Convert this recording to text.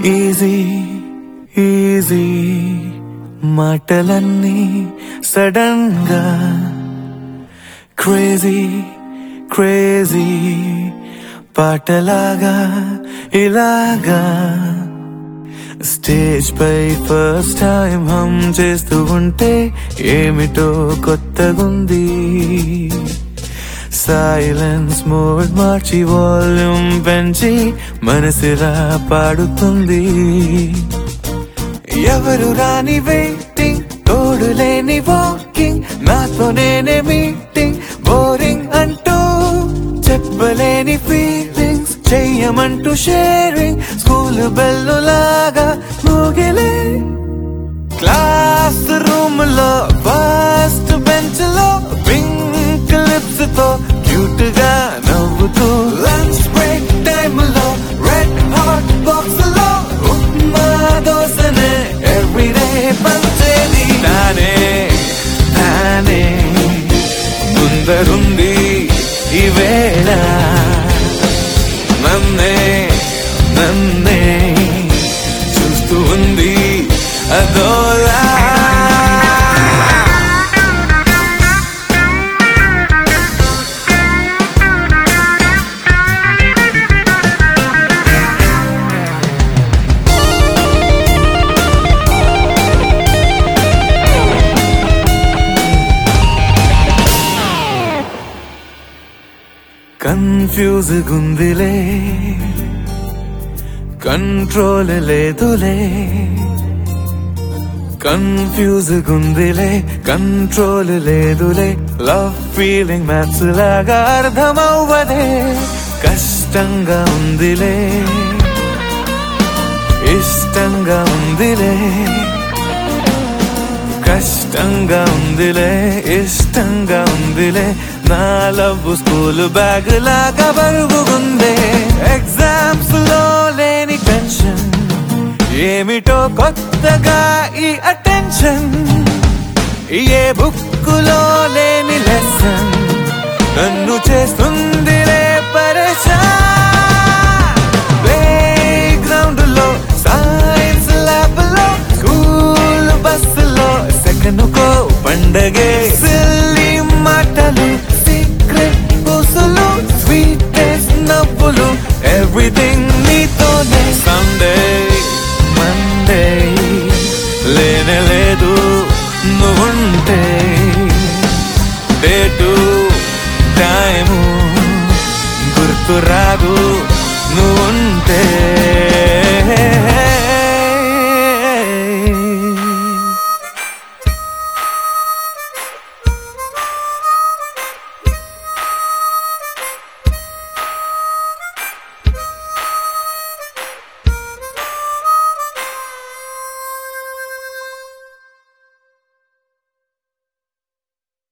easy easy మాటలన్నీ sudden గా crazy crazy పాటలాగా ఇలాగా స్టేజ్ పై ఫస్ట్ టైం హమ్ చేస్తూ ఉంటే ఏమిటో కొత్తగుంది సైలెన్స్ మోడ్ మార్చి వాల్యూమ్ పెంచి మనసిరా పాడుతుంది ఎవరు రాని వెయిటింగ్ తోడు లేని వాకింగ్ నాతో నేనే మీటింగ్ బోరింగ్ అంటూ చెప్పలేని ఫీలింగ్స్ చెయ్యమంటూ షేరింగ్ స్కూల్ బెల్లు లాగా మోగిలే క్లాస్ రూమ్ లో ఫస్ట్ బెంచ్ లో పింక్ లిప్స్ తో క్యూట్ గా నవ్వుతూ లంచ్ బ్రేక్ టైమ్ లో రెడ్ హాట్ బాక్స్ లో ఉప్మా దోశనే ఎవ్రీడే పంచేది తానే తానే ముందరుంది ఈ వేళ నన్నే నన్నే చూస్తూ ఉంది అదోలా కన్ఫ్యూజ్ గుందిలే కంట్రోల్ లేదులే కన్ఫ్యూజ్ గుందిలే కంట్రోల్ లేదులే లవ్ ఫీలింగ్ మ్యాథ్స్ లాగా అర్థమవ్వదే కష్టంగా ఉందిలే ఇష్టంగా ఉందిలే కష్టంగా ఉందిలే ఇష్టంగా ఉందిలే నా లవ్ స్కూల్ బ్యాగ్ లాగా బరుగుందే ఎగ్జామ్స్ లో లేని టెన్షన్ ఏమిటో కొత్తగా ఈ అటెన్షన్ ఏ బుక్ లో లేని లెసన్ నన్ను చేస్తుందిలే పరేషాన్ ప్లే గ్రౌండ్ లో సైన్స్ ల్యాబ్ లో స్కూల్ బస్సులో సెకండ్ కో పండగే సిల్లి మాటలు సీక్రెట్ పూసులు స్వీటెస్ట్ నవ్వులు ఎవ్రీథింగ్ నీతోనే సండే మండే లేనే లేదు నువ్వు